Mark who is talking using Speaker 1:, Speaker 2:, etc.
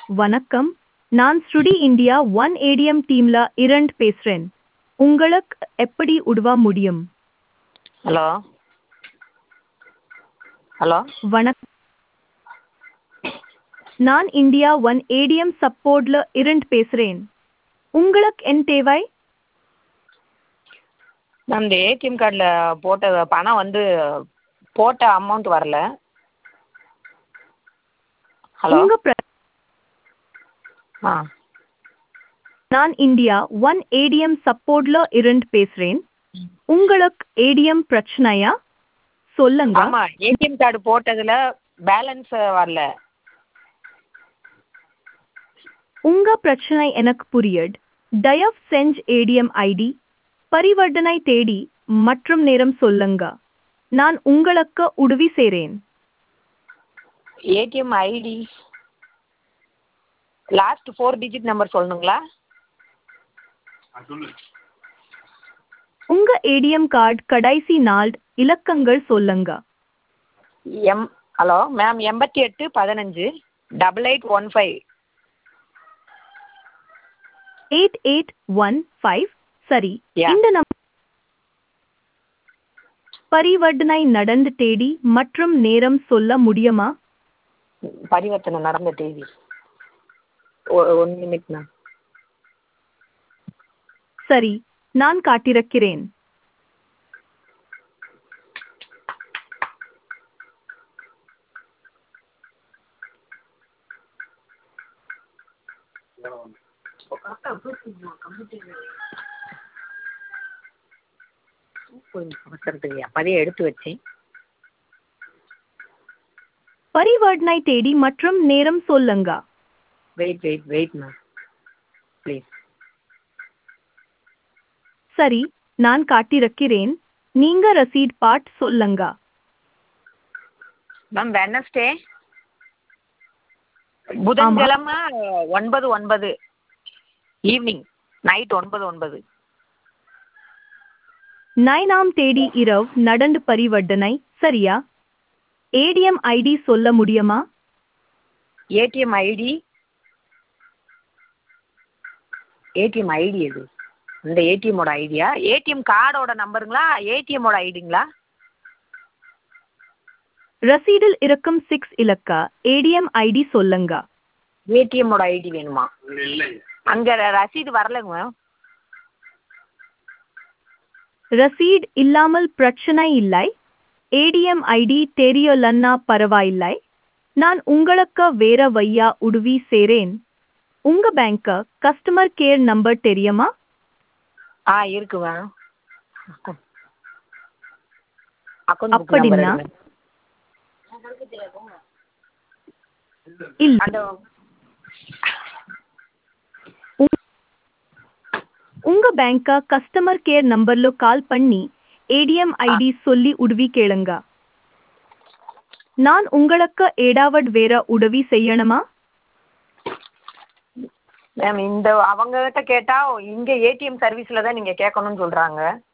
Speaker 1: வணக்கம் நான் ஸ்ருடி இந்தியா ஒன் ஏடிஎம் டீம்ல இரண்ட் பேசுறேன் உங்களுக்கு எப்படி உதவ முடியும்
Speaker 2: ஹலோ ஹலோ
Speaker 1: வணக்கம் நான் இந்தியா ஒன் ஏடிஎம் சப்போர்ட்ல இரண்ட் பேசுறேன் உங்களுக்கு என் தேவை
Speaker 2: மேம் இந்த ஏடிஎம் கார்டில் போட்ட பணம் வந்து போட்ட அமௌண்ட் வரல ஹலோ
Speaker 1: உங்க பிர-
Speaker 2: ஆ
Speaker 1: நான் இந்தியா ஒன் ஏடிஎம் சப்போர்ட்ல இரண்ட் பேசுறேன் உங்களுக்கு ஏடிஎம் பிரச்சனையா சொல்லுங்க
Speaker 2: ஆமாம் ஏடிஎம் கார்டு போட்டதில் பேலன்ஸ் வரல
Speaker 1: உங்க பிரச்சனை எனக்கு புரியுது தயவு செஞ்சு ஏடிஎம் ஐடி பரிவர்த்தனை தேடி மற்றும் நேரம் சொல்லுங்க நான் உங்களுக்கு உதவி செய்றேன்
Speaker 2: ATM ID last four digit number சொல்லணுங்களா
Speaker 1: உங்க ஏடிஎம் கார்டு கடைசி நாள் இலக்கங்கள் சொல்லுங்க
Speaker 2: எம் ஹலோ மேம் எண்பத்தி எட்டு பதினஞ்சு double eight one five
Speaker 1: eight eight one five சரி
Speaker 2: Yeah.
Speaker 1: இந்த நம் பரிவர்த்தனை நடந்து தேடி மற்றும் நேரம் சொல்ல முடியுமா
Speaker 2: பரிவர்த்தனை நடந்த தேதி ஒ- ஒன் நிமிட் மேம்
Speaker 1: சரி நான் காட்டிருக்கிறேன்
Speaker 2: அவசரத்துக்கு அப்போதே எடுத்து வச்சேன்
Speaker 1: பரிவர்த்தனை தேடி மற்றும் நேரம் சொல்லுங்க
Speaker 2: wait wait wait ma'am please
Speaker 1: சரி நான் காட்டிருக்கிறேன் நீங்க ரசீட் பாட் சொல்லுங்க
Speaker 2: மேம் வெனஸ்டே புதன்கிழமை ஒன்பது ஒன்பது ஈவினிங் நைட் ஒன்பது ஒன்பது
Speaker 1: நைனாம் தேதி இரவு நடந்து பரிவர்த்தனை சரியா ஏடிஎம் ஐடி சொல்ல முடியுமா
Speaker 2: ஏடிஎம் ஐடி ஏடிஎம் ஐடி எது இந்த ஏடிஎம்மோட ஐடியா ஏடிஎம் கார்டோட நம்பருங்களா ஏடிஎம்மோட ஐடிங்களா
Speaker 1: ரசீடில் இருக்கும் சிக்ஸ் இலக்க ஏடிஎம் ஐடி சொல்லுங்க
Speaker 2: ஏடிஎம்மோட ஐடி வேணுமா அங்கே ரசீது வரலைங்க மேம்
Speaker 1: ரசீட் இல்லாமல் பிரச்சனை இல்லை ஏடிஎம் ஐடி தெரியலன்னா பரவாயில்லை நான் உங்களுக்கு வேற வையா உதவி சேரேன் உங்க பேங்க் கஸ்டமர் கேர் நம்பர் தெரியுமா
Speaker 2: ஆ இருக்கு மேம் அக்கௌண்ட் புக் நம்பர்
Speaker 1: அப்படின்னா? இல்ல
Speaker 2: அந்த
Speaker 1: உங்க பேங்க் கஸ்டமர் கேர் நம்பர்ல கால் பண்ணி ஏடிஎம் ஐடி சொல்லி உதவி கேளுங்க நான் உங்களுக்கு ஏடாவட் வேற உதவி செய்யணுமா
Speaker 2: மேம் இந்த அவங்க கிட்ட கேட்டா இங்க ஏடிஎம் சர்வீஸ்ல தான் நீங்க கேட்கணும்னு சொல்றாங்க